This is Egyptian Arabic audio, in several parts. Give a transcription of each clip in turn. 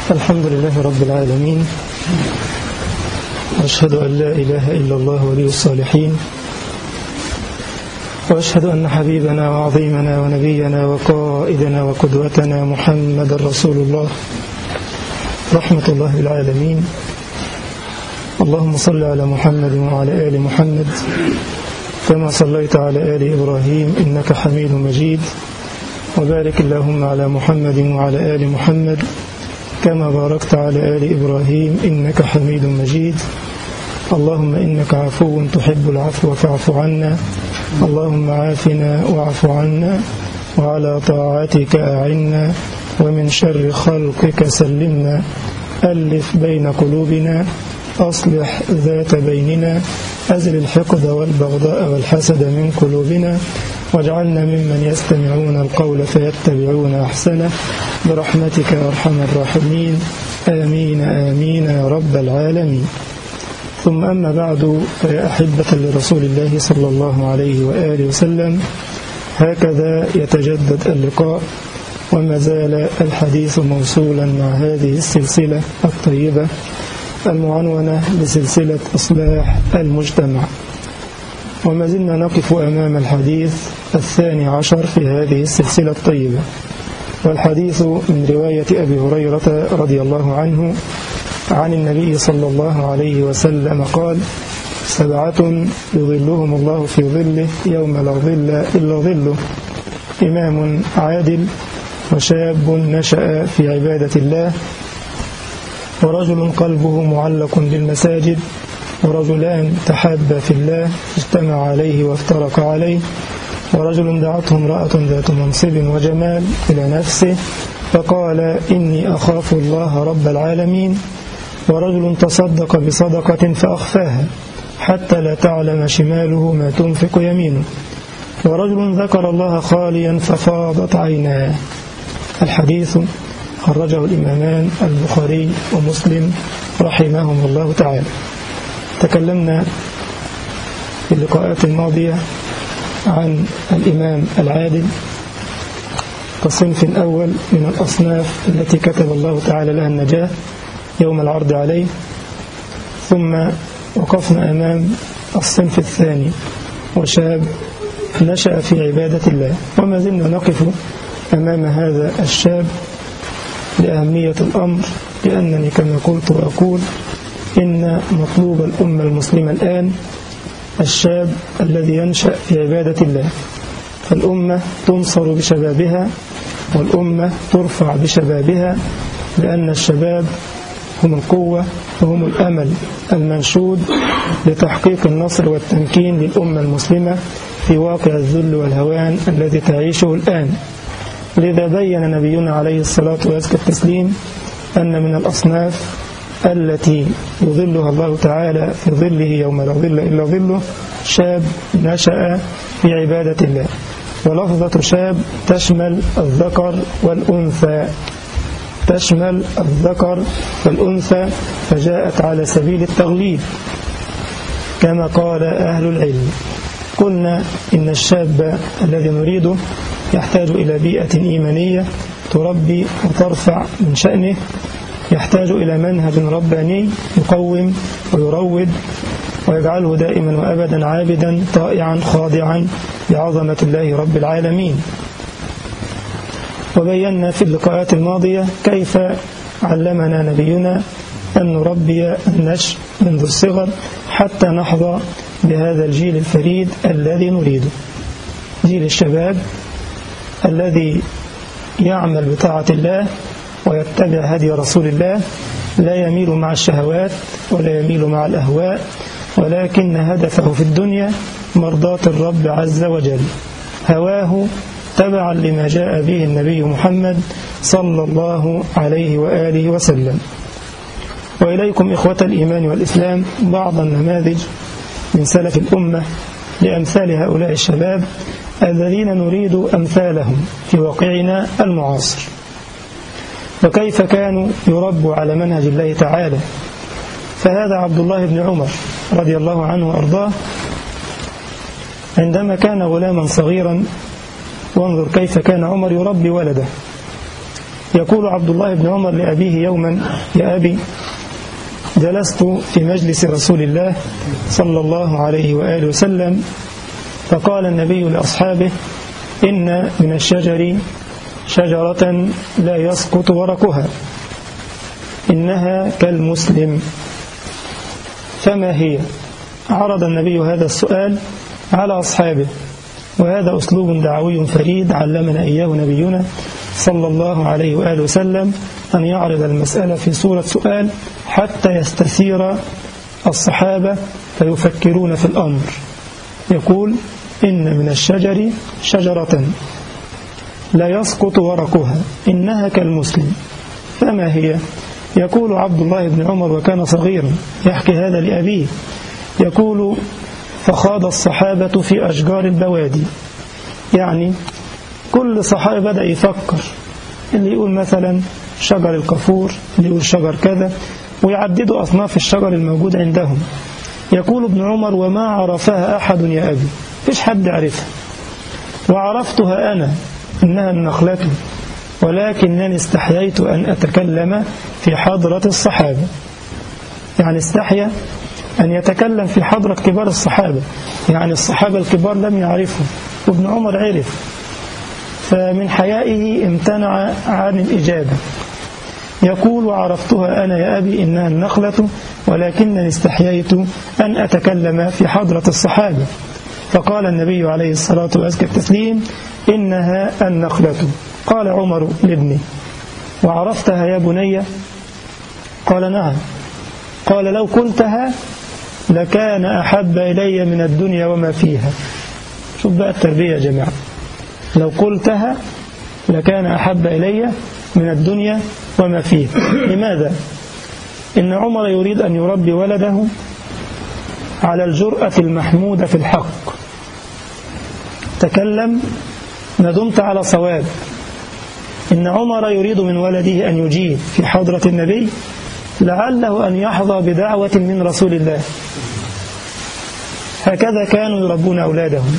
الحمد لله رب العالمين وأشهد أن لا إله إلا الله ولي الصالحين وأشهد أن حبيبنا وعظيمنا ونبينا وقائدنا وقدوتنا محمد رسول الله رحمة الله العالمين اللهم صل على محمد وعلى آل محمد كما صليت على آل إبراهيم إنك حميد مجيد وبارك اللهم على محمد وعلى آل محمد كما باركت على آل إبراهيم إنك حميد مجيد اللهم إنك عفو تحب العفو فاعف عنا اللهم عافنا واعف عنا وعلى طاعتك أعنا ومن شر خلقك سلمنا ألف بين قلوبنا أصلح ذات بيننا أزل الحقد والبغضاء والحسد من قلوبنا واجعلنا ممن يستمعون القول فيتبعون أحسنه برحمتك يا أرحم الراحمين آمين آمين يا رب العالمين ثم أما بعد فيا أحبة لرسول الله صلى الله عليه وآله وسلم هكذا يتجدد اللقاء وما زال الحديث موصولا مع هذه السلسلة الطيبة المعنونة بسلسلة إصلاح المجتمع وما زلنا نقف أمام الحديث الثاني عشر في هذه السلسلة الطيبة والحديث من رواية أبي هريرة رضي الله عنه عن النبي صلى الله عليه وسلم قال سبعة يظلهم الله في ظله يوم لا ظل إلا ظله إمام عادل وشاب نشأ في عبادة الله ورجل قلبه معلق بالمساجد ورجلان تحابا في الله اجتمع عليه وافترق عليه ورجل دعته امرأة ذات منصب وجمال إلى نفسه فقال إني أخاف الله رب العالمين ورجل تصدق بصدقة فأخفاها حتى لا تعلم شماله ما تنفق يمينه ورجل ذكر الله خاليا ففاضت عيناه الحديث خرجه الإمامان البخاري ومسلم رحمهم الله تعالى تكلمنا في اللقاءات الماضية عن الإمام العادل كصنف أول من الأصناف التي كتب الله تعالى لها النجاة يوم العرض عليه ثم وقفنا أمام الصنف الثاني وشاب نشأ في عبادة الله وما زلنا نقف أمام هذا الشاب لأهمية الأمر لأنني كما قلت وأقول إن مطلوب الأمة المسلمة الآن الشاب الذي ينشأ في عبادة الله فالأمة تنصر بشبابها والأمة ترفع بشبابها لأن الشباب هم القوة وهم الأمل المنشود لتحقيق النصر والتمكين للأمة المسلمة في واقع الذل والهوان الذي تعيشه الآن لذا بين نبينا عليه الصلاة وأزكى التسليم أن من الأصناف التي يظلها الله تعالى في ظله يوم لا ظل إلا ظله شاب نشأ في عبادة الله ولفظة شاب تشمل الذكر والأنثى تشمل الذكر والأنثى فجاءت على سبيل التغليب كما قال أهل العلم قلنا إن الشاب الذي نريده يحتاج إلى بيئة إيمانية تربي وترفع من شأنه يحتاج إلى منهج رباني يقوم ويروض ويجعله دائما وأبدا عابدا طائعا خاضعا بعظمة الله رب العالمين وبينا في اللقاءات الماضية كيف علمنا نبينا أن نربي النشء منذ الصغر حتى نحظى بهذا الجيل الفريد الذي نريده جيل الشباب الذي يعمل بطاعة الله ويتبع هدي رسول الله لا يميل مع الشهوات ولا يميل مع الأهواء ولكن هدفه في الدنيا مرضاة الرب عز وجل هواه تبعا لما جاء به النبي محمد صلى الله عليه وآله وسلم وإليكم إخوة الإيمان والإسلام بعض النماذج من سلف الأمة لأمثال هؤلاء الشباب الذين نريد أمثالهم في واقعنا المعاصر وكيف كانوا يربوا على منهج الله تعالى فهذا عبد الله بن عمر رضي الله عنه وأرضاه عندما كان غلاما صغيرا وانظر كيف كان عمر يربي ولده يقول عبد الله بن عمر لأبيه يوما يا أبي جلست في مجلس رسول الله صلى الله عليه وآله وسلم فقال النبي لأصحابه إن من الشجر شجرة لا يسقط ورقها إنها كالمسلم فما هي عرض النبي هذا السؤال على أصحابه وهذا أسلوب دعوي فريد علمنا إياه نبينا صلى الله عليه وآله وسلم أن يعرض المسألة في صورة سؤال حتى يستثير الصحابة فيفكرون في الأمر يقول إن من الشجر شجرة لا يسقط ورقها إنها كالمسلم فما هي يقول عبد الله بن عمر وكان صغيرا يحكي هذا لأبيه يقول فخاض الصحابة في أشجار البوادي يعني كل صحابي بدأ يفكر اللي يقول مثلا شجر الكفور اللي يقول شجر كذا ويعددوا أصناف الشجر الموجود عندهم يقول ابن عمر وما عرفها أحد يا أبي فيش حد عرفها وعرفتها أنا إنها النخلة ولكنني استحييت أن أتكلم في حضرة الصحابة يعني استحيا أن يتكلم في حضرة كبار الصحابة يعني الصحابة الكبار لم يعرفوا وابن عمر عرف فمن حيائه امتنع عن الإجابة يقول وعرفتها أنا يا أبي إنها النخلة ولكنني استحييت أن أتكلم في حضرة الصحابة فقال النبي عليه الصلاة والتسليم إنها النخلة قال عمر لابنه وعرفتها يا بني قال نعم قال لو قلتها لكان أحب إلي من الدنيا وما فيها شوف بقى التربية يا جماعة لو قلتها لكان أحب إلي من الدنيا وما فيها لماذا؟ إن عمر يريد أن يربي ولده على الجرأة المحمودة في الحق تكلم ما دمت على صواب إن عمر يريد من ولده أن يجيب في حضرة النبي لعله أن يحظى بدعوة من رسول الله هكذا كانوا يربون أولادهم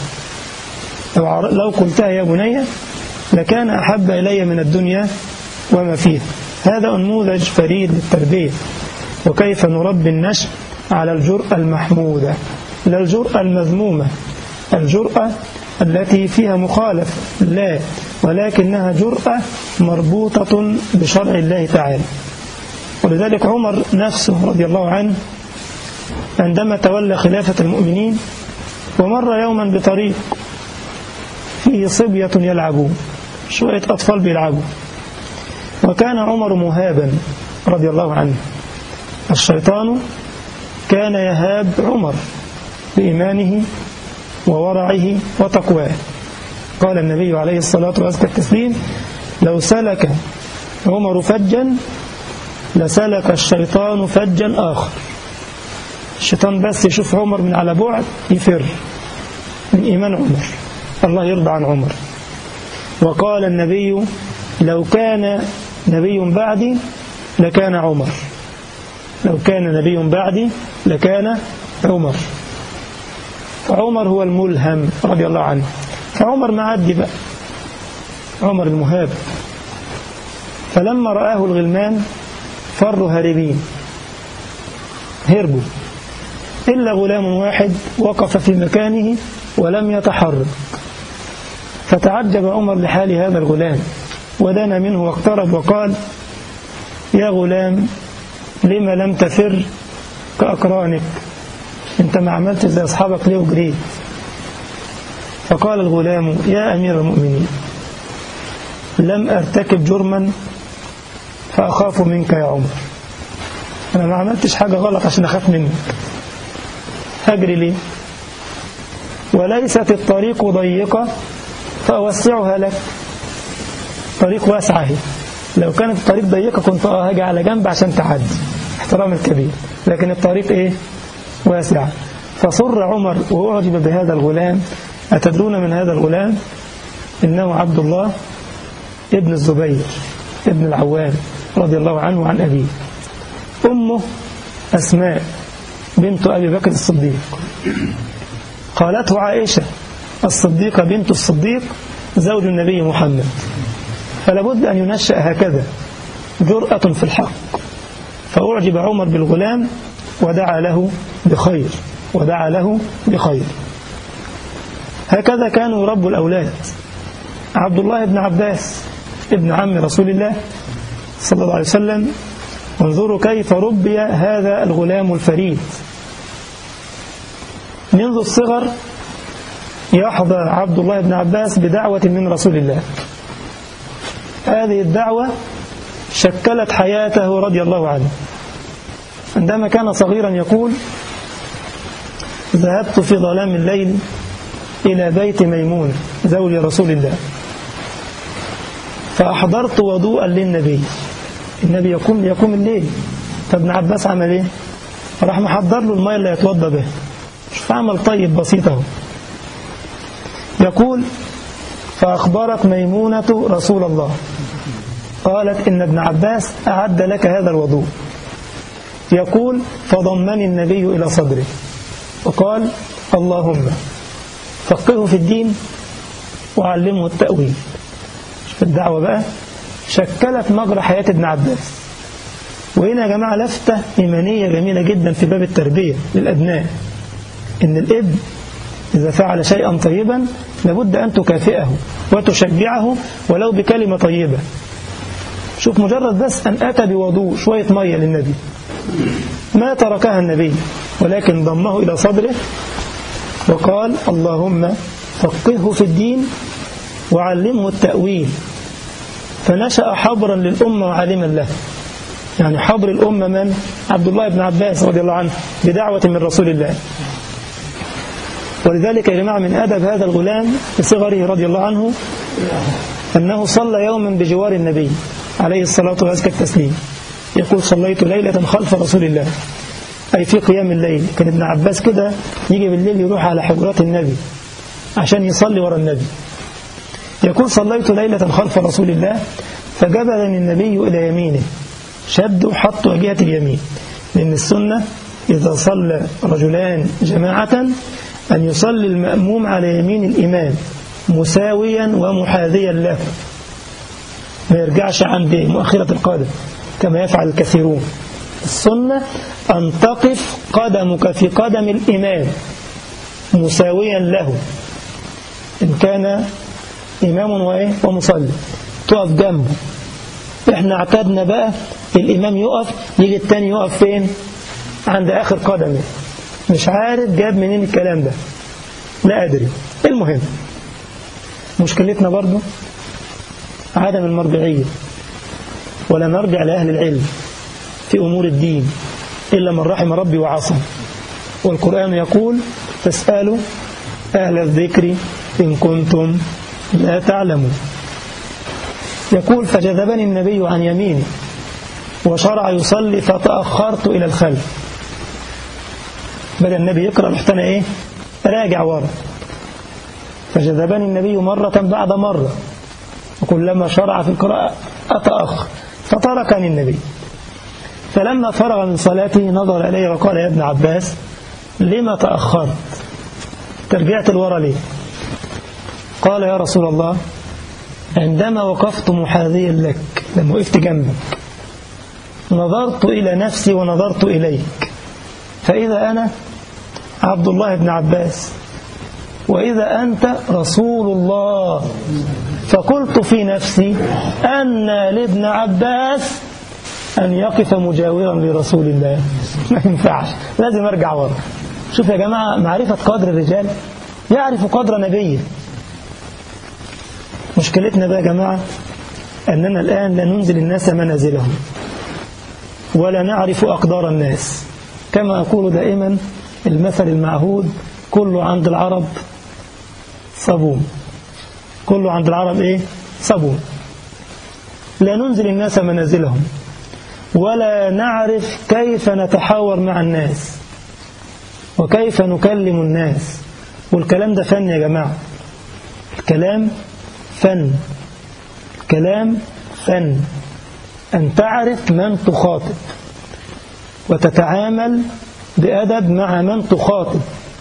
لو قلتها يا بني لكان أحب إلي من الدنيا وما فيها هذا نموذج فريد للتربية وكيف نربي النشء على الجرأة المحمودة لا الجرأة المذمومة الجرأة التي فيها مخالف لا ولكنها جرأة مربوطة بشرع الله تعالى ولذلك عمر نفسه رضي الله عنه عندما تولى خلافة المؤمنين ومر يوما بطريق فيه صبية يلعبون شوية أطفال بيلعبوا وكان عمر مهابا رضي الله عنه الشيطان كان يهاب عمر بإيمانه وورعه وتقواه قال النبي عليه الصلاة والتسليم لو سلك عمر فجا لسلك الشيطان فجا آخر الشيطان بس يشوف عمر من على بعد يفر من إيمان عمر الله يرضى عن عمر وقال النبي لو كان نبي بعدي لكان عمر لو كان نبي بعدي لكان عمر فعمر هو الملهم رضي الله عنه فعمر معدي بقى عمر المهاب فلما رآه الغلمان فروا هاربين هربوا إلا غلام واحد وقف في مكانه ولم يتحرك فتعجب عمر لحال هذا الغلام ودنا منه واقترب وقال يا غلام لم لم تفر كأقرانك انت ما عملت زي أصحابك ليه وجريت فقال الغلام يا أمير المؤمنين لم أرتكب جرما فأخاف منك يا عمر أنا ما عملتش حاجة غلط عشان أخاف منك هجري ليه وليست الطريق ضيقة فأوسعها لك طريق واسعة هي لو كانت الطريق ضيقة كنت هاجي على جنب عشان تعدي احترام الكبير لكن الطريق ايه واسعة فصر عمر وأعجب بهذا الغلام أتدرون من هذا الغلام إنه عبد الله ابن الزبير ابن العوام رضي الله عنه وعن أبيه أمه أسماء بنت أبي بكر الصديق قالته عائشة الصديقة بنت الصديق زوج النبي محمد فلا بد أن ينشأ هكذا جرأة في الحق فأعجب عمر بالغلام ودعا له بخير ودعا له بخير هكذا كانوا يربوا الأولاد عبد الله بن عباس ابن عم رسول الله صلى الله عليه وسلم انظروا كيف ربي هذا الغلام الفريد منذ الصغر يحظى عبد الله بن عباس بدعوة من رسول الله هذه الدعوة شكلت حياته رضي الله عنه عندما كان صغيرا يقول ذهبت في ظلام الليل إلى بيت ميمون زوج رسول الله فأحضرت وضوءا للنبي النبي يقوم يقوم الليل فابن عباس عمل ايه راح محضر له الماء اللي يتوضى به شوف عمل طيب بسيط اهو يقول فأخبرت ميمونة رسول الله قالت إن ابن عباس أعد لك هذا الوضوء يقول فضمني النبي إلى صدره وقال اللهم فقهه في الدين وعلمه التأويل في الدعوة بقى شكلت مجرى حياة ابن عباس وهنا يا جماعة لفتة إيمانية جميلة جدا في باب التربية للأبناء إن الابن إذا فعل شيئا طيبا لابد أن تكافئه وتشجعه ولو بكلمة طيبة شوف مجرد بس أن أتى بوضوء شوية مية للنبي ما تركها النبي ولكن ضمه إلى صدره وقال اللهم فقهه في الدين وعلمه التأويل فنشأ حبرا للأمة وعالما له يعني حبر الأمة من؟ عبد الله بن عباس رضي الله عنه بدعوة من رسول الله ولذلك يا جماعة من أدب هذا الغلام في صغره رضي الله عنه أنه صلى يوما بجوار النبي عليه الصلاة وأزكى التسليم يقول صليت ليلة خلف رسول الله أي في قيام الليل كان ابن عباس كده يجي بالليل يروح على حجرات النبي عشان يصلي ورا النبي يقول صليت ليلة خلف رسول الله فجبلني النبي إلى يمينه شد وحط جهة اليمين لأن السنة إذا صلى رجلان جماعة أن يصلي المأموم على يمين الإمام مساويا ومحاذيا له ما يرجعش عند مؤخرة القادم كما يفعل الكثيرون السنة أن تقف قدمك في قدم الإمام مساويا له إن كان إمام وإيه ومصلي تقف جنبه إحنا اعتدنا بقى الإمام يقف يجي التاني يقف فين عند آخر قدمه مش عارف جاب منين الكلام ده لا أدري المهم مشكلتنا برضو عدم المرجعية ولا نرجع لأهل العلم في أمور الدين إلا من رحم ربي وعصم والقرآن يقول فاسألوا أهل الذكر إن كنتم لا تعلمون يقول فجذبني النبي عن يميني وشرع يصلي فتأخرت إلى الخلف بدأ النبي يقرأ رحت أنا إيه راجع ورا فجذبني النبي مرة بعد مرة وكلما شرع في القراءة أتأخر فتركني النبي فلما فرغ من صلاته نظر إلي وقال يا ابن عباس لما تأخرت ترجعت الورا ليه قال يا رسول الله عندما وقفت محاذيا لك لما وقفت جنبك نظرت إلى نفسي ونظرت إليك فإذا أنا عبد الله بن عباس وإذا أنت رسول الله فقلت في نفسي أن لابن عباس أن يقف مجاورا لرسول الله ما ينفعش لازم أرجع ورا شوف يا جماعة معرفة قدر الرجال يعرف قدر نبيه مشكلتنا بقى يا جماعة أننا الآن لا ننزل الناس منازلهم ولا نعرف أقدار الناس كما أقول دائما المثل المعهود كله عند العرب صابون كله عند العرب إيه صابون لا ننزل الناس منازلهم ولا نعرف كيف نتحاور مع الناس وكيف نكلم الناس والكلام ده فن يا جماعة الكلام فن كلام فن أن تعرف من تخاطب وتتعامل بأدب مع من تخاطب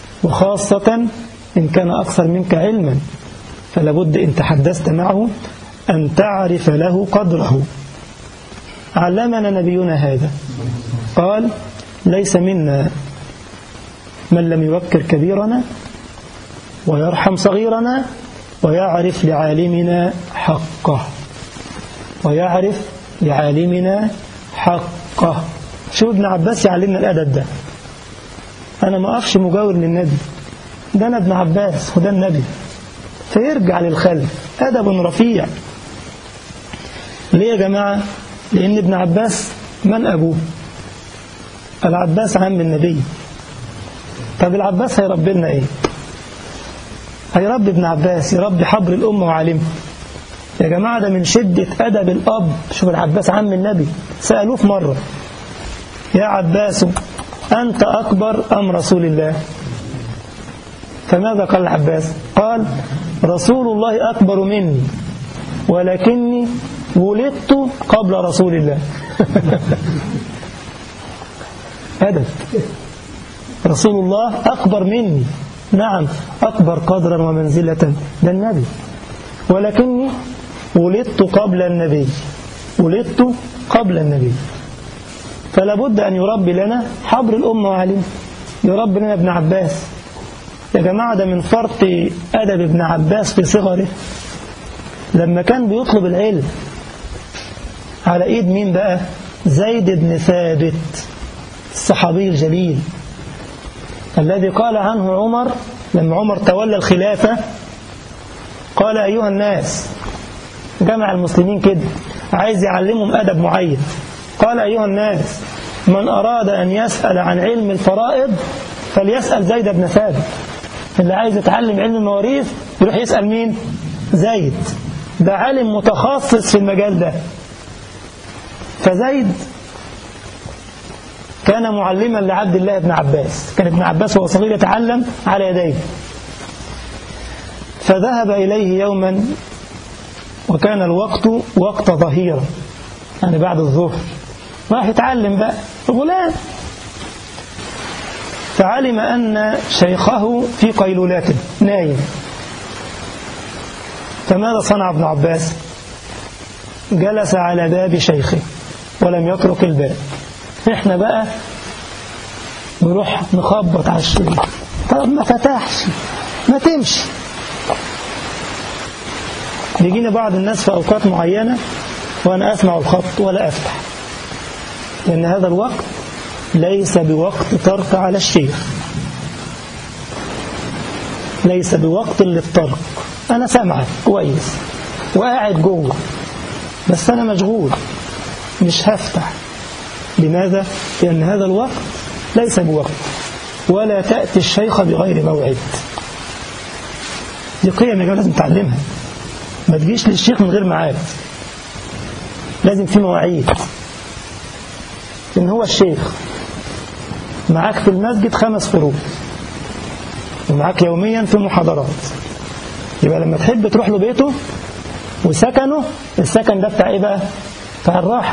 وخاصة إن كان أكثر منك علما فلا بد إن تحدثت معه أن تعرف له قدره علمنا نبينا هذا قال ليس منا من لم يوكر كبيرنا ويرحم صغيرنا ويعرف لعالمنا حقه ويعرف لعالمنا حقه شو ابن عباس يعلمنا الأدب ده أنا ما أقفش مجاور للنبي ده أنا ابن عباس وده النبي فيرجع للخلف أدب رفيع ليه يا جماعة لأن ابن عباس من أبوه العباس عم النبي طب العباس هيربي لنا ايه هيربي ابن عباس يربي حبر الأمة وعالمه يا جماعة ده من شدة أدب الأب شوف العباس عم النبي سألوه في مرة يا عباس أنت أكبر أم رسول الله فماذا قال العباس قال رسول الله أكبر مني ولكني ولدت قبل رسول الله أدب رسول الله أكبر مني نعم أكبر قدرا ومنزلة ده النبي ولكني ولدت قبل النبي ولدت قبل النبي فلا بد أن يربي لنا حبر الأمة وعلم يربي لنا ابن عباس يا جماعة ده من فرط أدب ابن عباس في صغره لما كان بيطلب العلم على إيد مين بقى زيد بن ثابت الصحابي الجليل الذي قال عنه عمر لما عمر تولى الخلافة قال أيها الناس جمع المسلمين كده عايز يعلمهم أدب معين قال أيها الناس من أراد أن يسأل عن علم الفرائض فليسأل زيد بن ثابت اللي عايز يتعلم علم المواريث يروح يسأل مين زيد ده عالم متخصص في المجال ده فزيد كان معلما لعبد الله بن عباس كان ابن عباس وهو صغير يتعلم على يديه فذهب إليه يوما وكان الوقت وقت ظهيرة يعني بعد الظهر راح يتعلم بقى غلام فعلم أن شيخه في قيلولاته نايم فماذا صنع ابن عباس جلس على باب شيخه ولم يترك الباب احنا بقى نروح نخبط على الشيخ طب ما فتحش ما تمشي بيجيني بعض الناس في أوقات معينة وأنا أسمع الخط ولا أفتح لأن هذا الوقت ليس بوقت طرق على الشيخ ليس بوقت للطرق أنا سامعك كويس وقاعد جوه بس أنا مشغول مش هفتح لماذا؟ لأن هذا الوقت ليس بوقت ولا تأتي الشيخ بغير موعد دي قيم يا لازم تعلمها ما تجيش للشيخ من غير ميعاد لازم في مواعيد إن هو الشيخ معاك في المسجد خمس فروض ومعاك يوميا في محاضرات يبقى لما تحب تروح له بيته وسكنه السكن ده بتاع ايه بقى بتاع الراحة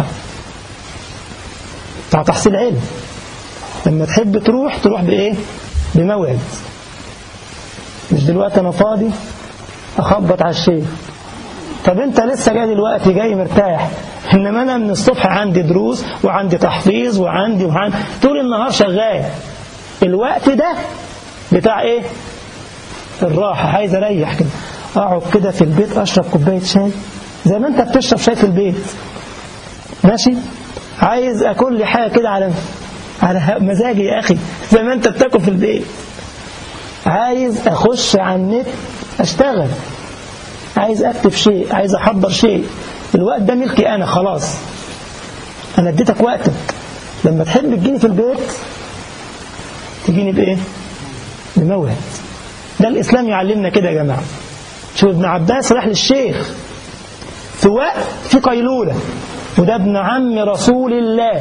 بتاع تحصيل علم لما تحب تروح تروح بايه بموعد مش دلوقتي انا فاضي اخبط على الشيخ طب انت لسه جاي دلوقتي جاي مرتاح انما انا من الصبح عندي دروس وعندي تحفيظ وعندي وعندي طول النهار شغال الوقت ده بتاع ايه الراحة عايز اريح كده اقعد كده في البيت اشرب كوباية شاي زي ما انت بتشرب شاي في البيت ماشي عايز اكل لي حاجة كده على على مزاجي يا اخي زي ما انت بتاكل في البيت عايز اخش على النت اشتغل عايز اكتب شيء عايز احضر شيء الوقت ده ملكي انا خلاص انا اديتك وقتك لما تحب تجيني في البيت تجيني بايه بموعد ده الاسلام يعلمنا كده يا جماعه شوف ابن عباس راح للشيخ في وقت في قيلوله وده ابن عم رسول الله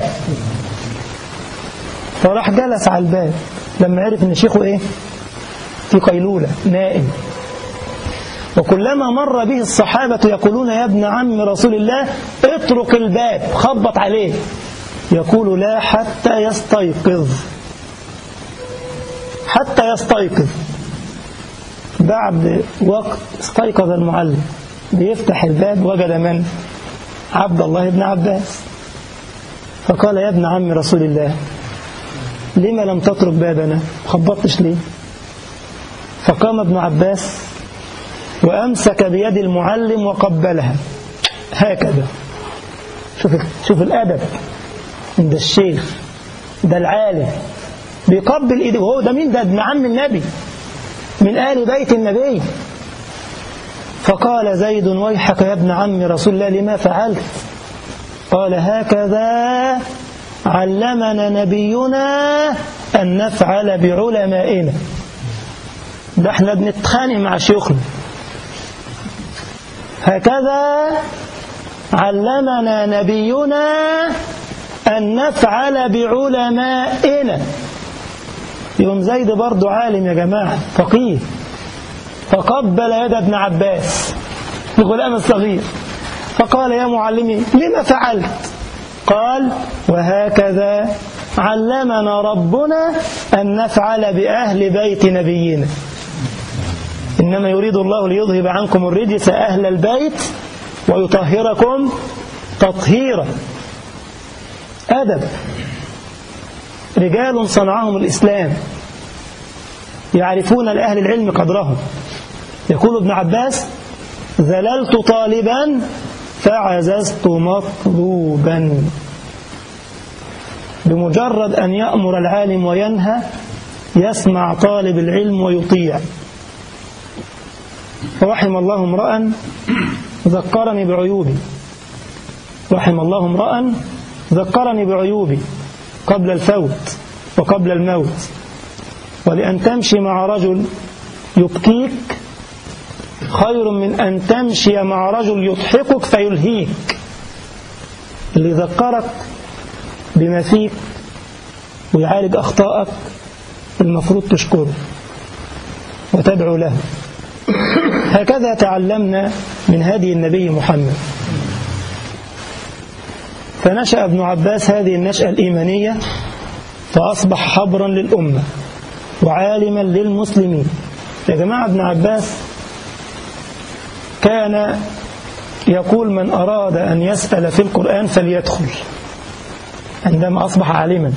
فراح جلس على الباب لما عرف ان شيخه ايه في قيلوله نائم وكلما مر به الصحابة يقولون يا ابن عم رسول الله اترك الباب خبط عليه يقول لا حتى يستيقظ حتى يستيقظ بعد وقت استيقظ المعلم بيفتح الباب وجد من عبد الله بن عباس فقال يا ابن عم رسول الله لما لم تترك بابنا خبطتش ليه فقام ابن عباس وأمسك بيد المعلم وقبلها هكذا شوف, شوف الأدب عند الشيخ ده العالم بيقبل ايده وهو ده مين ده ابن عم النبي من آل بيت النبي فقال زيد ويحك يا ابن عم رسول الله لما فعلت قال هكذا علمنا نبينا أن نفعل بعلمائنا ده احنا بنتخانق مع شيوخنا هكذا علمنا نبينا أن نفعل بعلمائنا يوم زيد برضو عالم يا جماعة فقيه فقبل يد ابن عباس الغلام الصغير فقال يا معلمي لما فعلت قال وهكذا علمنا ربنا أن نفعل بأهل بيت نبينا إنما يريد الله ليذهب عنكم الرجس أهل البيت ويطهركم تطهيرا أدب رجال صنعهم الإسلام يعرفون لأهل العلم قدرهم يقول ابن عباس ذللت طالبا فعززت مطلوبا بمجرد أن يأمر العالم وينهى يسمع طالب العلم ويطيع رحم الله امرأ ذكرني بعيوبي رحم الله امرأ ذكرني بعيوبي قبل الفوت وقبل الموت ولأن تمشي مع رجل يبكيك خير من أن تمشي مع رجل يضحكك فيلهيك اللي يذكرك بما فيك ويعالج أخطائك المفروض تشكره وتدعو له هكذا تعلمنا من هدي النبي محمد فنشأ ابن عباس هذه النشأة الإيمانية فأصبح حبرا للأمة وعالما للمسلمين يا جماعة ابن عباس كان يقول من أراد أن يسأل في القرآن فليدخل عندما أصبح عالما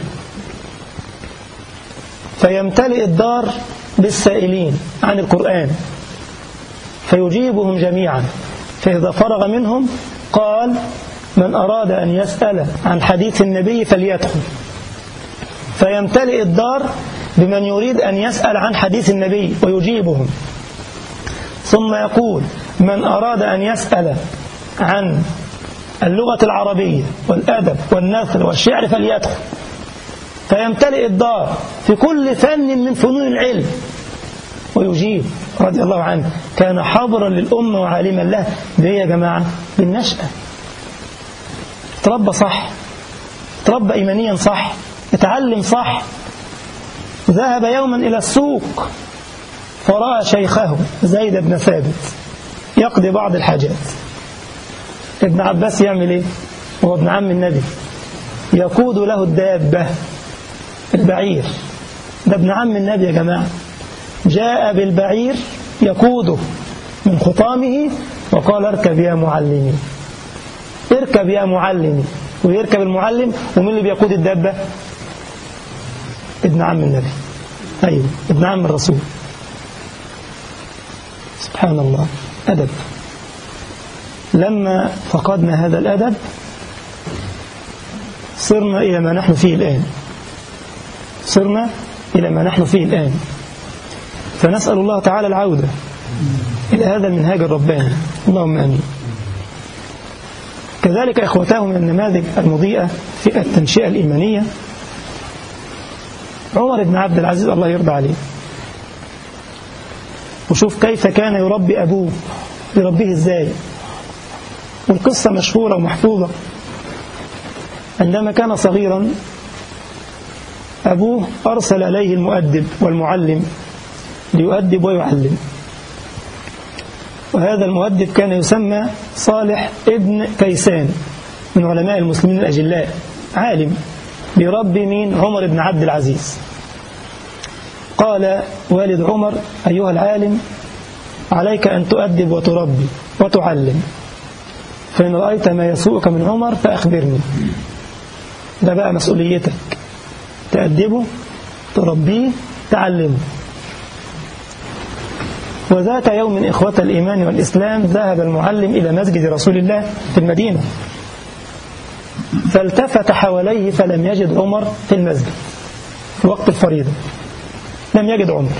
فيمتلئ الدار بالسائلين عن القرآن فيجيبهم جميعا فإذا فرغ منهم قال من أراد أن يسأل عن حديث النبي فليدخل فيمتلئ الدار بمن يريد أن يسأل عن حديث النبي ويجيبهم ثم يقول من أراد أن يسأل عن اللغة العربية والأدب والنثر والشعر فليدخل فيمتلئ الدار في كل فن من فنون العلم ويجيب رضي الله عنه كان حاضرا للأمة وعالما له بإيه يا جماعة بالنشأة تربى صح تربى إيمانيا صح اتعلم صح ذهب يوما إلى السوق فرأى شيخه زيد بن ثابت يقضي بعض الحاجات ابن عباس يعمل ايه وهو ابن عم النبي يقود له الدابة البعير ده ابن عم النبي يا جماعة جاء بالبعير يقوده من خطامه وقال اركب يا معلمي اركب يا معلمي ويركب المعلم ومين اللي بيقود الدابة ابن عم النبي أيوه ابن عم الرسول سبحان الله أدب لما فقدنا هذا الأدب صرنا إلى ما نحن فيه الآن صرنا إلى ما نحن فيه الآن فنسأل الله تعالى العودة إلى هذا المنهاج الرباني اللهم آمين كذلك إخوته من النماذج المضيئة في التنشئة الإيمانية عمر بن عبد العزيز الله يرضى عليه وشوف كيف كان يربي أبوه يربيه إزاي والقصة مشهورة ومحفوظة عندما كان صغيرا أبوه أرسل إليه المؤدب والمعلم ليؤدب ويعلم وهذا المؤدب كان يسمى صالح ابن كيسان من علماء المسلمين الأجلاء عالم بيربي مين عمر بن عبد العزيز قال والد عمر أيها العالم عليك أن تؤدب وتربي وتعلم فإن رأيت ما يسوءك من عمر فأخبرني ده بقى مسؤوليتك تأدبه تربيه تعلمه وذات يوم إخوة الإيمان والإسلام ذهب المعلم إلى مسجد رسول الله في المدينة فالتفت حواليه فلم يجد عمر في المسجد في وقت الفريضة لم يجد عمر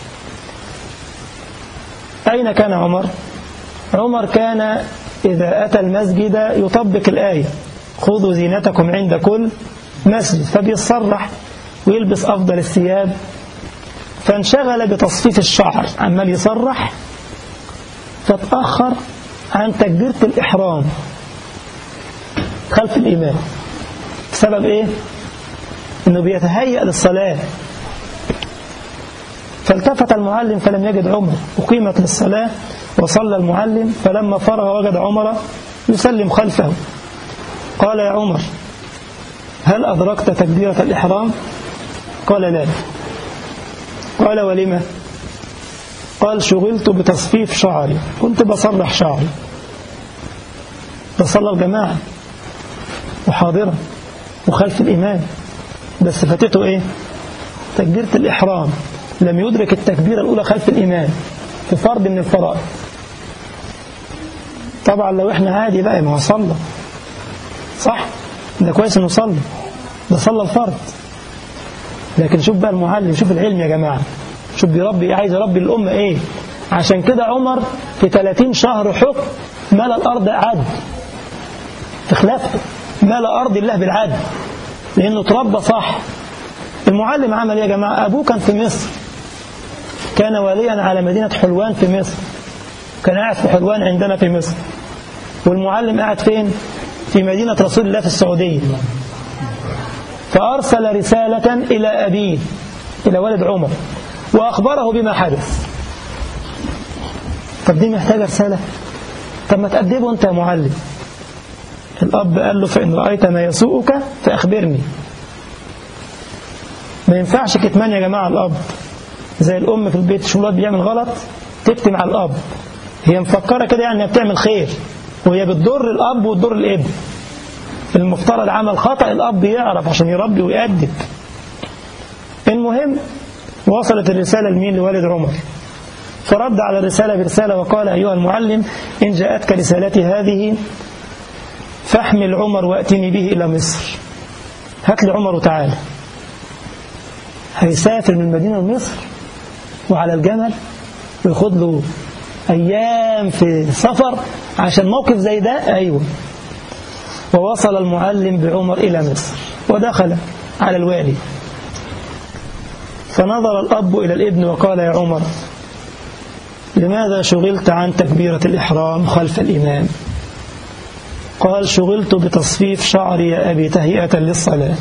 أين كان عمر؟ عمر كان إذا أتى المسجد يطبق الآية خذوا زينتكم عند كل مسجد فبيتصرح ويلبس أفضل الثياب فانشغل بتصفيف الشعر عمال يصرح فتأخر عن تكبيرة الإحرام خلف الإمام بسبب إيه؟ إنه بيتهيأ للصلاة فالتفت المعلم فلم يجد عمر أقيمت للصلاة وصلى المعلم فلما فرغ وجد عمر يسلم خلفه قال يا عمر هل أدركت تكبيرة الإحرام قال لا قال ولما قال شغلت بتصفيف شعري كنت بصرح شعري بصلى الجماعة وحاضرة وخلف الإمام بس فاتته إيه تكبيرة الإحرام لم يدرك التكبيرة الأولى خلف الإمام في فرض من الفرائض طبعا لو احنا عادي بقى ما هو صلى صح ده كويس انه صلى ده صلى الفرض لكن شوف بقى المعلم شوف العلم يا جماعة شوف بيربي عايز يربي الأمة ايه عشان كده عمر في 30 شهر حكم ملا الأرض عدل في خلافته ملا أرض الله بالعدل لأنه تربى صح المعلم عمل يا جماعة أبوه كان في مصر كان واليا على مدينة حلوان في مصر كان قاعد في حلوان عندنا في مصر والمعلم قاعد فين في مدينة رسول الله في السعودية فأرسل رسالة إلى أبيه إلى والد عمر وأخبره بما حدث طب دي محتاجة رسالة طب ما تأدبه أنت يا معلم الأب قال له فإن رأيت ما يسوءك فأخبرني ما ينفعش كتمان يا جماعة الأب زي الأم في البيت شو الولاد بيعمل غلط تكتم على الأب هي مفكرة كده يعني بتعمل خير وهي بتضر الأب وتضر الابن المفترض عمل خطأ الأب يعرف عشان يربي ويأدب المهم وصلت الرسالة لمين لوالد عمر فرد على الرسالة برسالة وقال أيها المعلم إن جاءتك رسالتي هذه فاحمل عمر وأتني به إلى مصر هات لي عمر وتعالى هيسافر من المدينة لمصر وعلى الجمل وياخد له أيام في سفر عشان موقف زي ده أيوه ووصل المعلم بعمر إلى مصر ودخل على الوالي فنظر الأب إلى الابن وقال يا عمر لماذا شغلت عن تكبيرة الإحرام خلف الإمام قال شغلت بتصفيف شعري يا أبي تهيئة للصلاة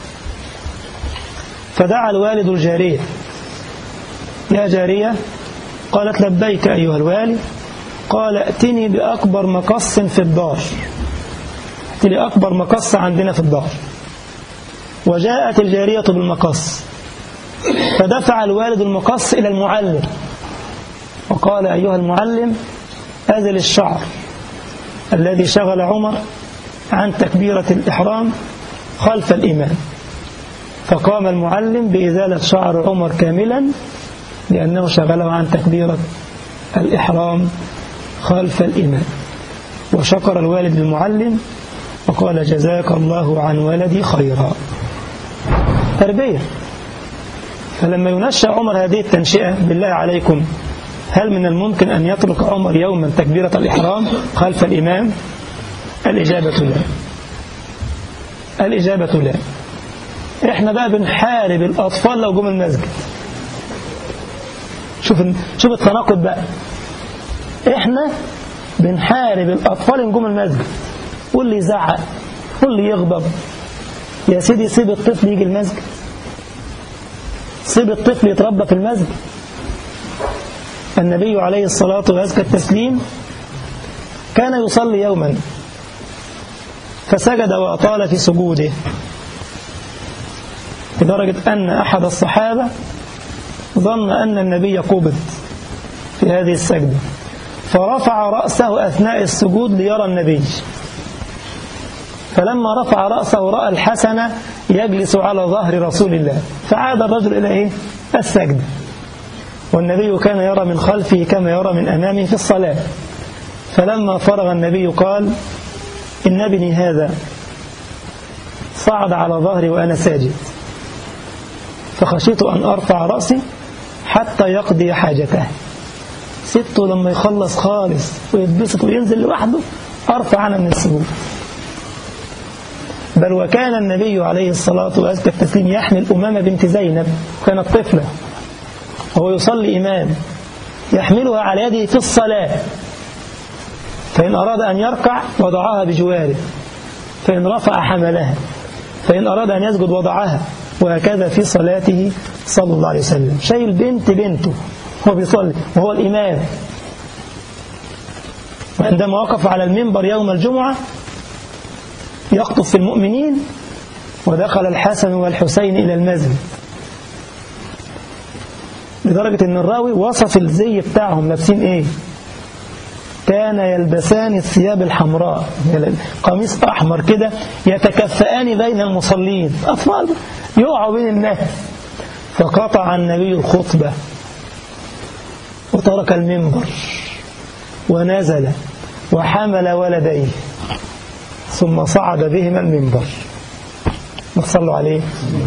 فدعا الوالد الجارية يا جارية قالت لبيك أيها الوالي قال ائتني بأكبر مقص في الدار ائتني أكبر مقص عندنا في الدار وجاءت الجارية بالمقص فدفع الوالد المقص إلى المعلم وقال أيها المعلم أزل الشعر الذي شغل عمر عن تكبيرة الإحرام خلف الإمام فقام المعلم بإزالة شعر عمر كاملا لأنه شغله عن تكبيرة الإحرام خلف الإمام وشكر الوالد المعلم وقال جزاك الله عن ولدي خيرا تربية فلما ينشأ عمر هذه التنشئة بالله عليكم هل من الممكن أن يترك عمر يوما تكبيرة الإحرام خلف الإمام الإجابة لا الإجابة لا إحنا بقى بنحارب الأطفال لو جم المسجد شوف شوف التناقض بقى إحنا بنحارب الأطفال إن جم المسجد واللي يزعق واللي يغضب يا سيدي سيب الطفل يجي المسجد سيب الطفل يتربى في المسجد النبي عليه الصلاة وأزكى التسليم كان يصلي يوما فسجد وأطال في سجوده لدرجة أن أحد الصحابة ظن أن النبي قبض في هذه السجدة فرفع رأسه أثناء السجود ليرى النبي فلما رفع رأسه رأى الحسن يجلس على ظهر رسول الله فعاد الرجل إلى إيه؟ السجدة والنبي كان يرى من خلفه كما يرى من أمامه في الصلاة فلما فرغ النبي قال إن ابني هذا صعد على ظهري وأنا ساجد فخشيت أن أرفع رأسي حتى يقضي حاجته سبته لما يخلص خالص ويتبسط وينزل لوحده أرفع أنا من السجود بل وكان النبي عليه الصلاة وأزكى التسليم يحمل أمامة بنت زينب كانت طفلة وهو يصلي إمام يحملها على يده في الصلاة فإن أراد أن يركع وضعها بجواره فإن رفع حملها فإن أراد أن يسجد وضعها وهكذا في صلاته صلى الله عليه وسلم شايل بنت بنته هو بيصلي وهو الإمام وعندما وقف على المنبر يوم الجمعة يخطب في المؤمنين ودخل الحسن والحسين إلى المسجد لدرجة أن الراوي وصف الزي بتاعهم لابسين إيه كان يلبسان الثياب الحمراء قميص أحمر كده يتكفئان بين المصلين أطفال يقعوا بين الناس فقطع النبي الخطبة وترك المنبر ونزل وحمل ولديه ثم صعد بهما المنبر صلوا عليه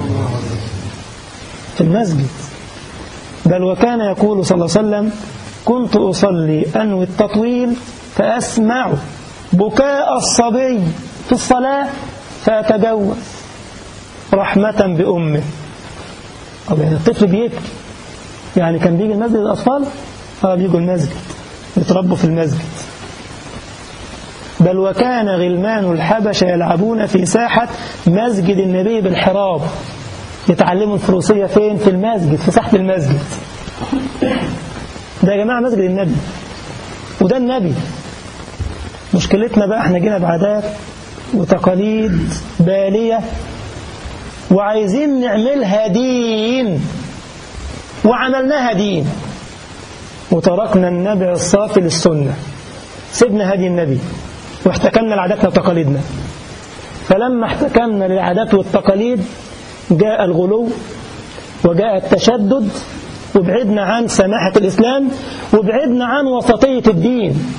في المسجد بل وكان يقول صلى الله عليه وسلم كنت أصلي أنوي التطويل فأسمع بكاء الصبي في الصلاة فأتجوز رحمة بأمه أو يعني الطفل بيبكي يعني كان بيجي المسجد الأطفال اه بيجوا المسجد يتربوا في المسجد بل وكان غلمان الحبشة يلعبون في ساحة مسجد النبي بالحراب يتعلموا الفروسية فين في المسجد في ساحة المسجد ده يا جماعة مسجد النبي وده النبي مشكلتنا بقى احنا جينا بعادات وتقاليد بالية وعايزين نعملها دين وعملناها دين وتركنا النبي الصافي للسنة سيبنا هدي النبي واحتكمنا لعاداتنا وتقاليدنا فلما احتكمنا للعادات والتقاليد جاء الغلو وجاء التشدد وبعدنا عن سماحة الإسلام وبعدنا عن وسطية الدين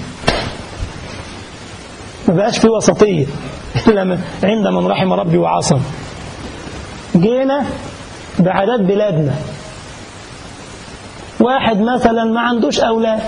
ما بقاش في وسطية إلا عند من رحم ربي وعصم جينا بعادات بلادنا واحد مثلا ما عندوش أولاد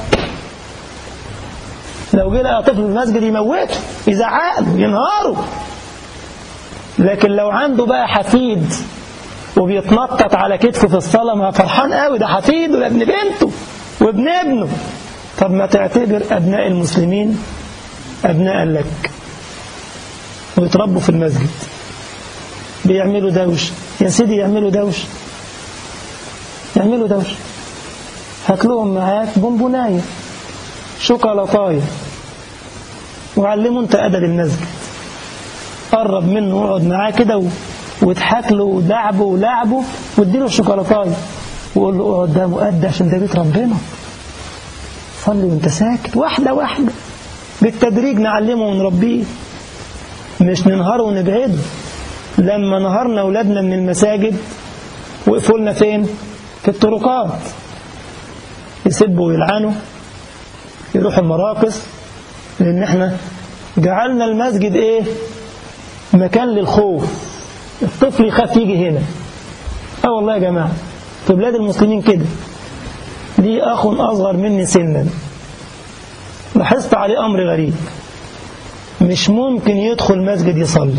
لو جه لقى طفل في المسجد يموته يزعق له ينهاره لكن لو عنده بقى حفيد وبيتنطط على كتفه في الصلاة ما فرحان قوي ده حفيد ولا ابن بنته وابن ابنه طب ما تعتبر أبناء المسلمين أبناء لك ويتربوا في المسجد بيعملوا دوش يا سيدي يعملوا دوش يعملوا دوش هات لهم معاك بونبونايه شوكولاتايه وعلمه انت أدب المسجد قرب منه واقعد معاه كده واضحك له ودعبه ولعبه واديله الشوكولاتايه وقول له اقعد ده مؤدي عشان ده بيت ربنا صلي وانت ساكت واحدة واحدة بالتدريج نعلمه ونربيه مش ننهره ونبعده لما نهرنا أولادنا من المساجد وقفوا لنا فين في الطرقات يسبوا ويلعنوا يروحوا المراقص لأن احنا جعلنا المسجد ايه مكان للخوف الطفل يخاف يجي هنا اه والله يا جماعة في بلاد المسلمين كده لي أخ أصغر مني سنا لاحظت عليه أمر غريب مش ممكن يدخل مسجد يصلي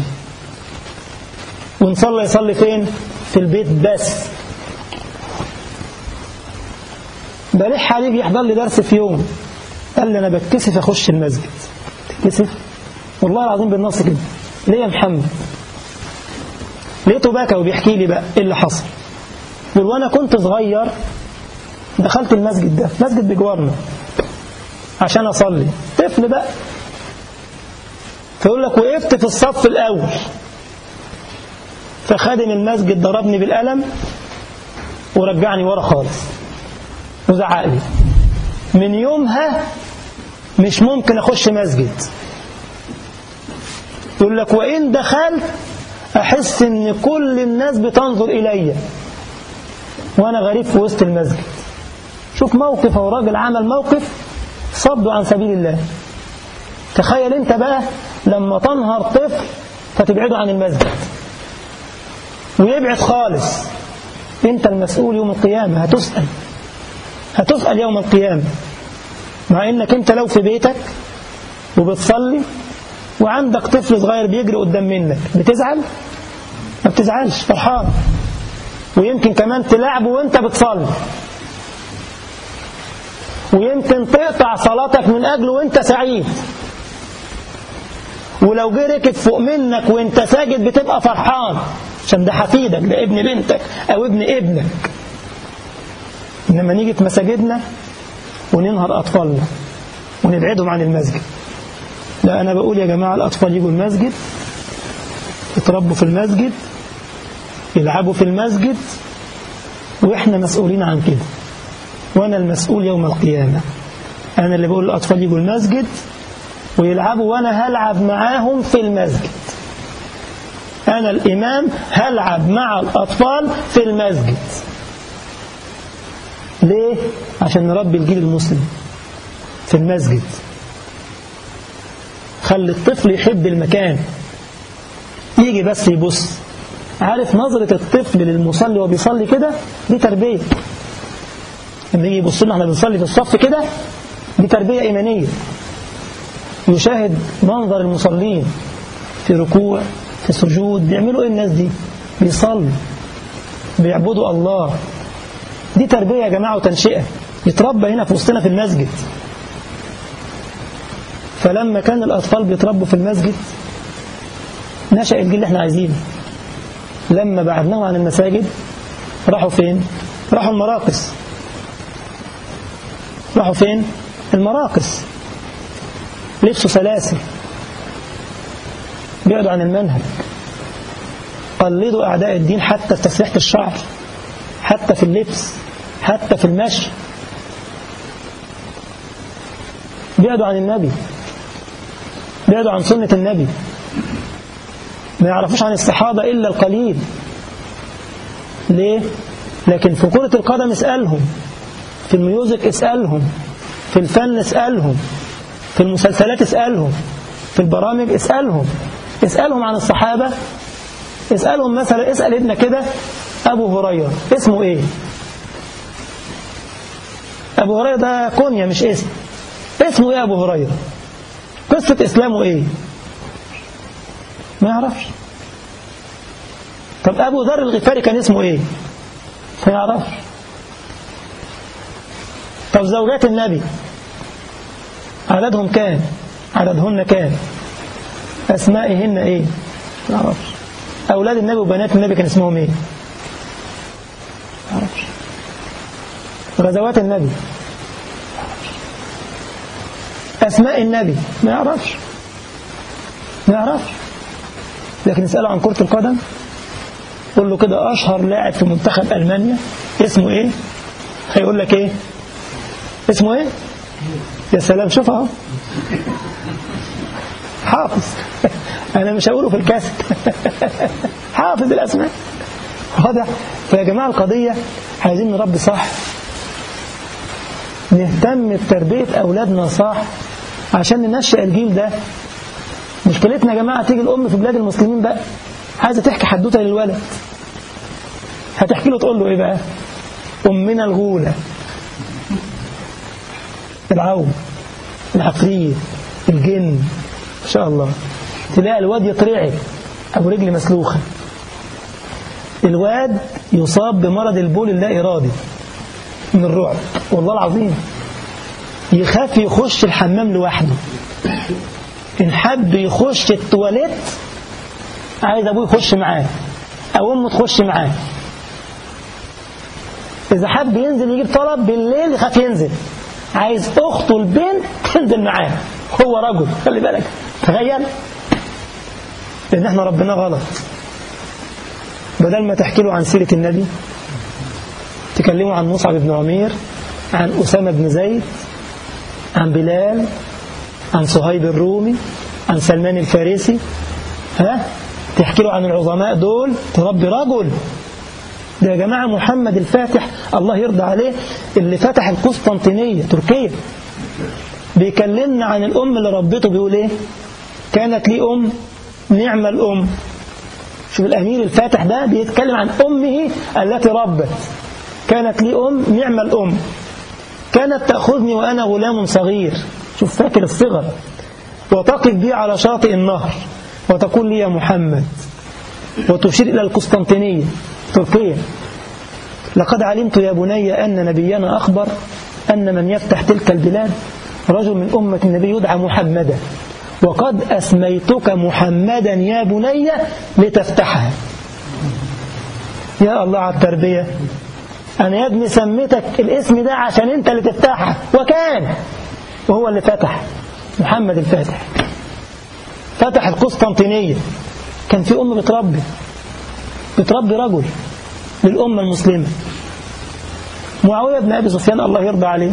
ونصلي يصلي فين في البيت بس بلح عليه بيحضر لي درس في يوم قال لي أنا بتكسف أخش المسجد تكسف والله العظيم بالنص كده ليه يا محمد لقيته بكى وبيحكي لي بقى ايه اللي حصل يقول وانا كنت صغير دخلت المسجد ده مسجد بجوارنا عشان اصلي طفل بقى فيقول لك وقفت في الصف الاول فخادم المسجد ضربني بالقلم ورجعني ورا خالص وزعق لي من يومها مش ممكن أخش مسجد يقول لك وإن دخلت أحس إن كل الناس بتنظر إلي وأنا غريب في وسط المسجد شوف موقف أو راجل عمل موقف صده عن سبيل الله تخيل أنت بقى لما تنهر طفل فتبعده عن المسجد ويبعد خالص أنت المسؤول يوم القيامة هتسأل هتسأل يوم القيامة مع أنك أنت لو في بيتك وبتصلي وعندك طفل صغير بيجري قدام منك بتزعل ما بتزعلش فرحان ويمكن كمان تلعبه وانت بتصلي ويمكن تقطع صلاتك من أجله وانت سعيد ولو جه ركب فوق منك وانت ساجد بتبقى فرحان عشان ده حفيدك ده ابن بنتك او ابن ابنك انما نيجي في مساجدنا وننهر اطفالنا ونبعدهم عن المسجد لا انا بقول يا جماعه الاطفال يجوا المسجد يتربوا في المسجد يلعبوا في المسجد واحنا مسؤولين عن كده وانا المسؤول يوم القيامه انا اللي بقول الاطفال يجوا المسجد ويلعبوا وانا هلعب معاهم في المسجد أنا الإمام هلعب مع الأطفال في المسجد ليه؟ عشان نربي الجيل المسلم في المسجد خلي الطفل يحب المكان يجي بس يبص عارف نظرة الطفل للمصلي وهو بيصلي كده دي تربية لما يجي يبص لنا احنا بنصلي في الصف كده دي تربية إيمانية يشاهد منظر المصلين في ركوع في سجود بيعملوا ايه الناس دي بيصلوا بيعبدوا الله دي تربية يا جماعة وتنشئة يتربى هنا في وسطنا في المسجد فلما كان الأطفال بيتربوا في المسجد نشأ الجيل اللي احنا عايزينه لما بعدناهم عن المساجد راحوا فين راحوا المراقص راحوا فين المراقص لبسوا سلاسل بعدوا عن المنهج قلدوا أعداء الدين حتى في تسريحة الشعر حتى في اللبس حتى في المشي بعدوا عن النبي بعدوا عن سنة النبي ما يعرفوش عن الصحابة إلا القليل ليه؟ لكن في كرة القدم اسألهم في الميوزك اسألهم في الفن اسألهم في المسلسلات اسألهم في البرامج اسألهم اسألهم عن الصحابة اسألهم مثلا اسأل ابنك كده أبو هريرة اسمه ايه أبو هريرة ده كونيا مش اسم اسمه ايه أبو هريرة قصة إسلامه ايه ما يعرفش طب أبو ذر الغفاري كان اسمه ايه ما يعرفش طب زوجات النبي عددهم كام عددهن كام أسمائهن إيه ما أعرفش أولاد النبي وبنات النبي كان اسمهم إيه ما أعرفش غزوات النبي أسماء النبي ما يعرفش ما يعرفش لكن اسأله عن كرة القدم قول له كده أشهر لاعب في منتخب ألمانيا اسمه إيه هيقول لك إيه اسمه إيه يا سلام شوف اهو حافظ انا مش هقوله في الكاسيت حافظ الاسماء واضح فيا جماعه القضيه عايزين نربي صح نهتم بتربيه اولادنا صح عشان ننشئ الجيل ده مشكلتنا يا جماعه تيجي الام في بلاد المسلمين بقى عايزه تحكي حدوته للولد هتحكي له تقول له ايه بقى امنا الغوله العون العفريت الجن ان شاء الله تلاقي الواد يترعب ابو رجل مسلوخه الواد يصاب بمرض البول اللا ارادي من الرعب والله العظيم يخاف يخش الحمام لوحده ان حب يخش التواليت عايز ابوه يخش معاه او امه تخش معاه اذا حب ينزل يجيب طلب بالليل يخاف ينزل عايز اخته البنت تنزل معاه هو رجل خلي بالك تخيل لان احنا ربنا غلط بدل ما تحكي له عن سيرة النبي تكلمه عن مصعب بن عمير عن أسامة بن زيد عن بلال عن صهيب الرومي عن سلمان الفارسي ها تحكي له عن العظماء دول تربي رجل ده يا جماعة محمد الفاتح الله يرضى عليه اللي فتح القسطنطينية تركيا بيكلمنا عن الأم اللي ربته بيقول إيه كانت لي أم نعم الأم شوف الأمير الفاتح ده بيتكلم عن أمه التي ربت كانت لي أم نعم الأم كانت تأخذني وأنا غلام صغير شوف فاكر الصغر وتقف بي على شاطئ النهر وتقول لي يا محمد وتشير إلى القسطنطينية تركيا لقد علمت يا بني أن نبينا أخبر أن من يفتح تلك البلاد رجل من أمة النبي يدعى محمدا وقد أسميتك محمدا يا بني لتفتحها يا الله على التربية أنا يا ابني سميتك الاسم ده عشان أنت اللي تفتحها وكان وهو اللي فتح محمد الفاتح فتح القسطنطينية كان في أم بتربي بتربي رجل للأمة المسلمة معاوية بن أبي سفيان الله يرضى عليه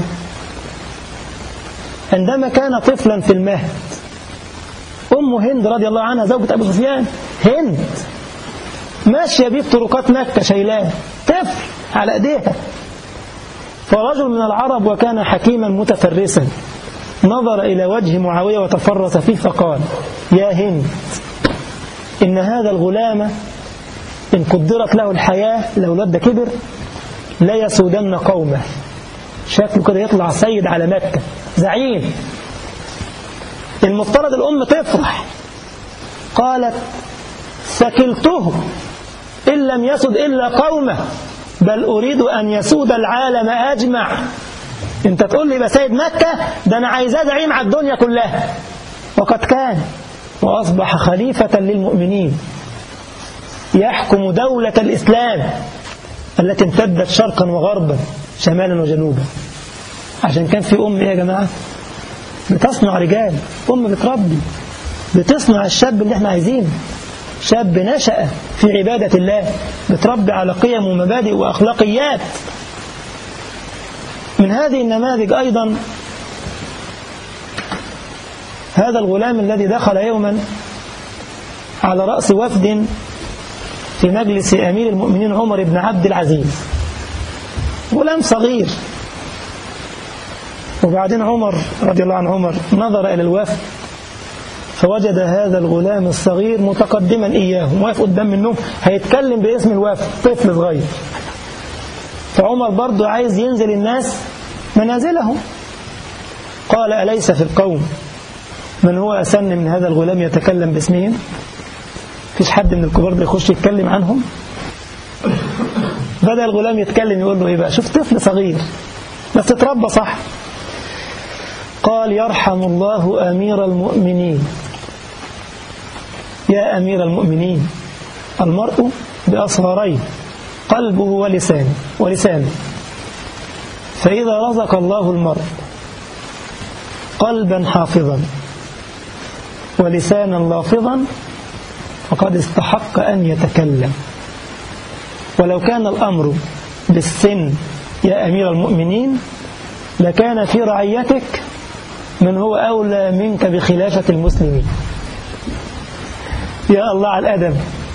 عندما كان طفلا في المهد أم هند رضي الله عنها زوجة أبي سفيان هند ماشية بيه في طرقات مكة شيلاه طفل على ايديها فرجل من العرب وكان حكيما متفرسا نظر إلى وجه معاوية وتفرس فيه فقال يا هند إن هذا الغلام إن قدرت له الحياة لو لد كبر لا يسودن قومه شكله كده يطلع سيد على مكة زعيم المفترض الأم تفرح قالت سكلته إن لم يسد إلا قومه بل أريد أن يسود العالم أجمع أنت تقول لي بسيد مكة ده أنا عايزاه زعيم على الدنيا كلها وقد كان وأصبح خليفة للمؤمنين يحكم دولة الإسلام التي امتدت شرقا وغربا شمالا وجنوبا عشان كان في أم إيه يا جماعة بتصنع رجال أم بتربي بتصنع الشاب اللي احنا عايزينه شاب نشأ في عبادة الله بتربي على قيم ومبادئ وأخلاقيات من هذه النماذج أيضا هذا الغلام الذي دخل يوما على رأس وفد في مجلس أمير المؤمنين عمر بن عبد العزيز غلام صغير وبعدين عمر رضي الله عن عمر نظر إلى الوفد فوجد هذا الغلام الصغير متقدما إياهم واقف قدام منهم هيتكلم باسم الوفد طفل صغير فعمر برضه عايز ينزل الناس منازلهم قال أليس في القوم من هو أسن من هذا الغلام يتكلم باسمهم فيش حد من الكبار بيخش يتكلم عنهم بدأ الغلام يتكلم يقول له إيه بقى شوف طفل صغير بس تتربى صح قال يرحم الله أمير المؤمنين يا أمير المؤمنين المرء بأصغرين قلبه ولسانه ولسانه فإذا رزق الله المرء قلبا حافظا ولسانا لافظا فقد استحق أن يتكلم ولو كان الأمر بالسن يا أمير المؤمنين لكان في رعيتك من هو أولى منك بخلافة المسلمين يا الله على الأدب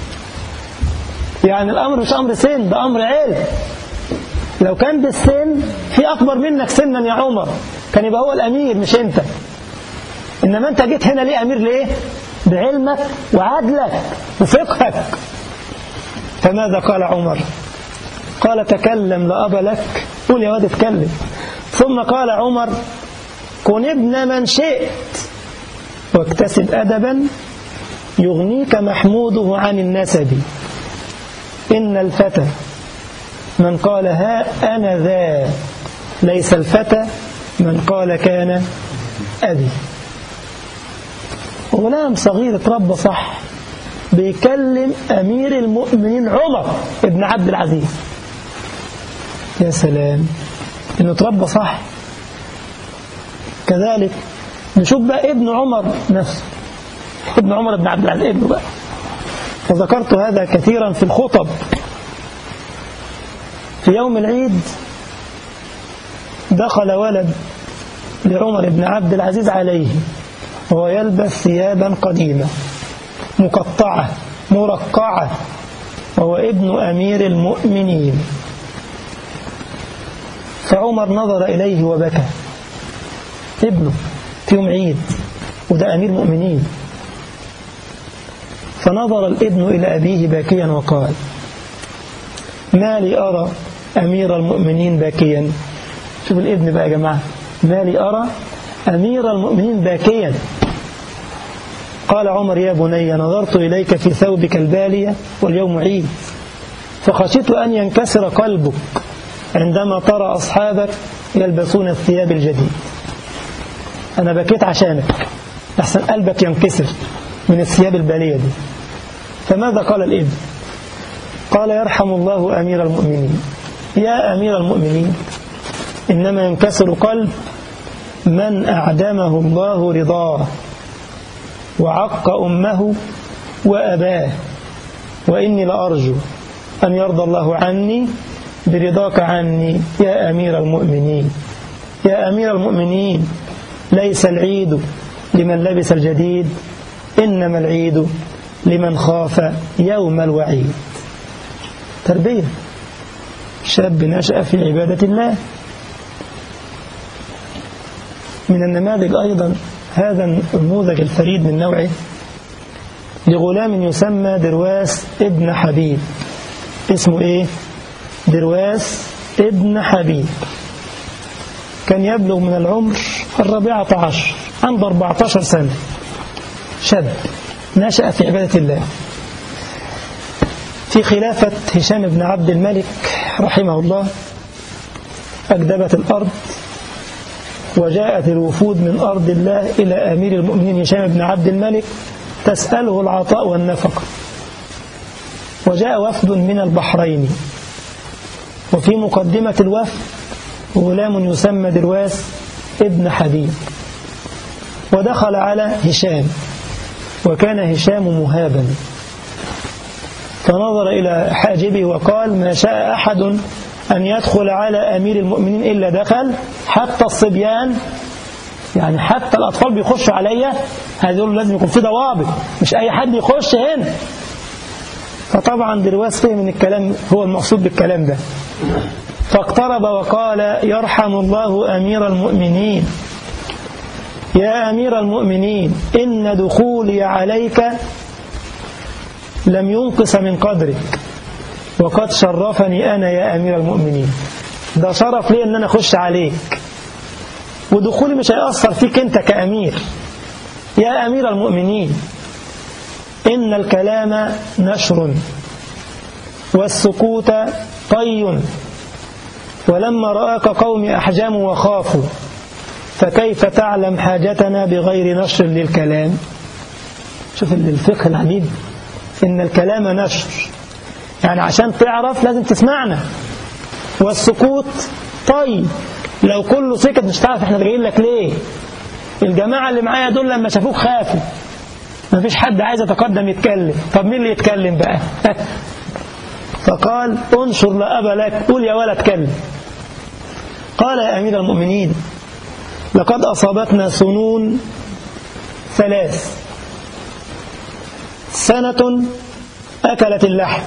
يعني الأمر مش أمر سن ده أمر علم لو كان بالسن في أكبر منك سنا يا عمر كان يبقى هو الأمير مش أنت إنما أنت جيت هنا ليه أمير ليه بعلمك وعدلك وفقهك فماذا قال عمر قال تكلم لأبا لك قول يا واد اتكلم ثم قال عمر كن ابن من شئت واكتسب أدبا يغنيك محموده عن النسب إن الفتى من قال ها أنا ذا ليس الفتى من قال كان أبي غلام صغير اتربى صح بيكلم أمير المؤمنين عمر ابن عبد العزيز يا سلام إنه اتربى صح كذلك نشوف بقى ابن عمر نفسه ابن عمر بن عبد العزيز ابنه بقى وذكرت هذا كثيرا في الخطب في يوم العيد دخل ولد لعمر بن عبد العزيز عليه وهو يلبس ثيابا قديمة مقطعة مرقعة وهو ابن أمير المؤمنين فعمر نظر إليه وبكى ابنه في يوم عيد وده أمير مؤمنين فنظر الابن إلى أبيه باكيا وقال ما لي أرى أمير المؤمنين باكيا شوف الابن بقى يا جماعة ما لي أرى أمير المؤمنين باكيا قال عمر يا بني نظرت إليك في ثوبك البالية واليوم عيد فخشيت أن ينكسر قلبك عندما ترى أصحابك يلبسون الثياب الجديد أنا بكيت عشانك أحسن قلبك ينكسر من الثياب البالية دي فماذا قال الابن قال يرحم الله أمير المؤمنين يا أمير المؤمنين إنما ينكسر قلب من أعدمه الله رضاه وعق أمه وأباه وإني لأرجو أن يرضى الله عني برضاك عني يا أمير المؤمنين يا أمير المؤمنين ليس العيد لمن لبس الجديد إنما العيد لمن خاف يوم الوعيد تربية شاب نشأ في عبادة الله من النماذج أيضا هذا النموذج الفريد من نوعه لغلام يسمى درواس ابن حبيب اسمه ايه درواس ابن حبيب كان يبلغ من العمر الرابعة عشر عنده 14 سنة شاب نشأ في عبادة الله في خلافة هشام بن عبد الملك رحمه الله أكدبت الأرض وجاءت الوفود من أرض الله إلى أمير المؤمنين هشام بن عبد الملك تسأله العطاء والنفقة وجاء وفد من البحرين وفي مقدمة الوفد غلام يسمى درواس ابن حبيب ودخل على هشام وكان هشام مهابا فنظر إلى حاجبه وقال ما شاء أحد أن يدخل على أمير المؤمنين إلا دخل حتى الصبيان يعني حتى الأطفال بيخشوا عليا هذول لازم يكون في ضوابط مش أي حد يخش هنا فطبعا درواس فهم من الكلام هو المقصود بالكلام ده فاقترب وقال يرحم الله أمير المؤمنين يا أمير المؤمنين إن دخولي عليك لم ينقص من قدرك وقد شرفني أنا يا أمير المؤمنين ده شرف لي أن أنا أخش عليك ودخولي مش هيأثر فيك أنت كأمير يا أمير المؤمنين إن الكلام نشر والسكوت طي ولما رآك قوم أحجموا وخافوا فكيف تعلم حاجتنا بغير نشر للكلام شوف الفقه العجيب إن الكلام نشر يعني عشان تعرف لازم تسمعنا والسكوت طيب لو كله سكت مش تعرف احنا جايين لك ليه الجماعة اللي معايا دول لما شافوك خافوا ما فيش حد عايز يتقدم يتكلم طب مين اللي يتكلم بقى فقال انشر لا أبا لك قول يا ولا اتكلم قال يا أمير المؤمنين لقد أصابتنا سنون ثلاث سنة أكلت اللحم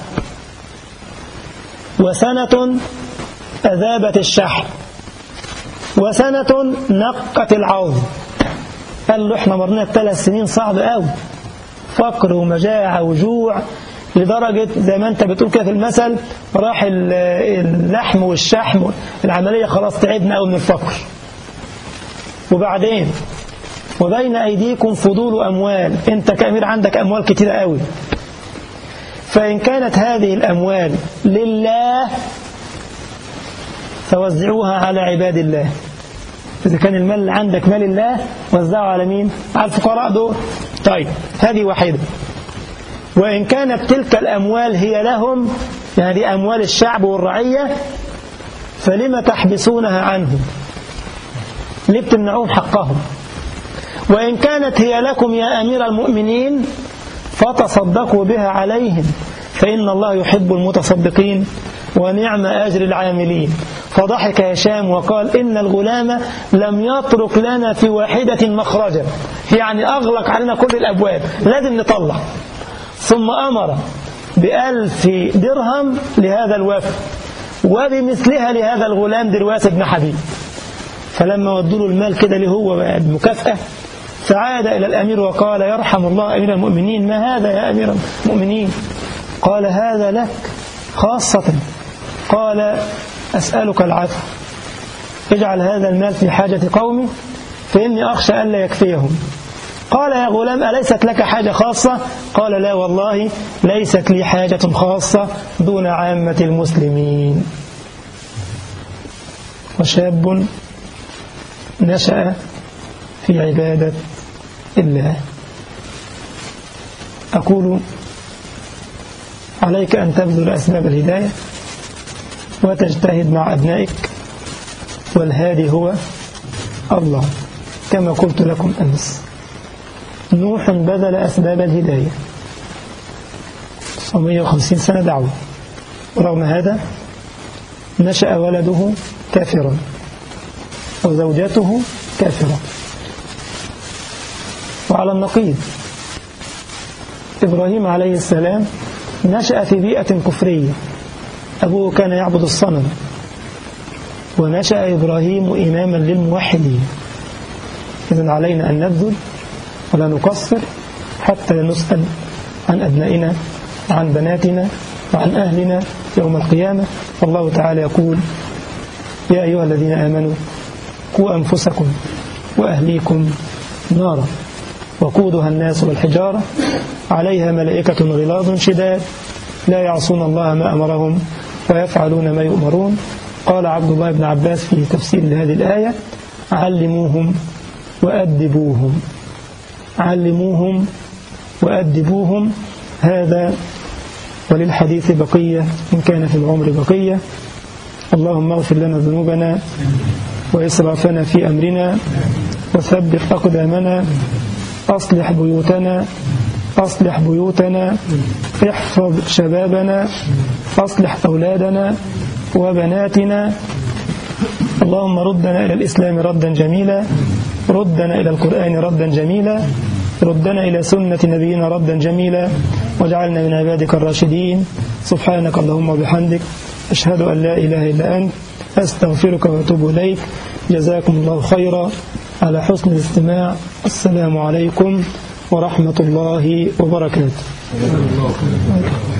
وسنة أذابت الشحم وسنة نقت العظم قال له احنا مرنا ثلاث سنين صعب قوي فقر ومجاعة وجوع لدرجة زي ما انت بتقول كده في المثل راح اللحم والشحم العملية خلاص تعبنا قوي من الفقر وبعدين وبين أيديكم فضول أموال أنت كأمير عندك أموال كتيرة قوي فإن كانت هذه الأموال لله فوزعوها على عباد الله إذا كان المال اللي عندك مال الله وزعه على مين؟ على الفقراء دول طيب هذه واحدة وإن كانت تلك الأموال هي لهم يعني أموال الشعب والرعية فلما تحبسونها عنهم ليه بتمنعوهم حقهم وإن كانت هي لكم يا أمير المؤمنين فتصدقوا بها عليهم فإن الله يحب المتصدقين ونعم أجر العاملين فضحك هشام وقال إن الغلام لم يترك لنا في واحدة مخرجا يعني أغلق علينا كل الأبواب لازم نطلع ثم أمر بألف درهم لهذا الوفد وبمثلها لهذا الغلام درواس بن حبيب فلما ودوا له المال كده اللي هو بمكافأة فعاد إلى الأمير وقال يرحم الله أمير المؤمنين ما هذا يا أمير المؤمنين قال هذا لك خاصة قال أسألك العفو اجعل هذا المال في حاجة قومي فإني أخشى ألا يكفيهم قال يا غلام أليست لك حاجة خاصة قال لا والله ليست لي حاجة خاصة دون عامة المسلمين وشاب نشأ في عبادة الله أقول عليك أن تبذل أسباب الهداية وتجتهد مع أبنائك والهادي هو الله كما قلت لكم أمس نوح بذل أسباب الهداية 950 سنة دعوة ورغم هذا نشأ ولده كافرا وزوجته كافرة وعلى النقيض إبراهيم عليه السلام نشأ في بيئة كفرية أبوه كان يعبد الصنم ونشأ إبراهيم إماما للموحدين إذن علينا أن نبذل ولا نقصر حتى نسأل عن أبنائنا وعن بناتنا وعن أهلنا يوم القيامة والله تعالى يقول يا أيها الذين آمنوا قوا أنفسكم وأهليكم نارا وقودها الناس والحجارة عليها ملائكة غلاظ شداد لا يعصون الله ما أمرهم ويفعلون ما يؤمرون قال عبد الله بن عباس في تفسير لهذه الآية علموهم وأدبوهم علموهم وأدبوهم هذا وللحديث بقية إن كان في العمر بقية اللهم اغفر لنا ذنوبنا وإسرافنا في أمرنا وثبت أقدامنا أصلح بيوتنا أصلح بيوتنا احفظ شبابنا أصلح أولادنا وبناتنا اللهم ردنا إلى الإسلام ردا جميلا ردنا إلى القرآن ردا جميلا ردنا إلى سنة نبينا ردا جميلا واجعلنا من عبادك الراشدين سبحانك اللهم وبحمدك أشهد أن لا إله إلا أنت أستغفرك وأتوب إليك جزاكم الله خيرا على حسن الاستماع السلام عليكم ورحمة الله وبركاته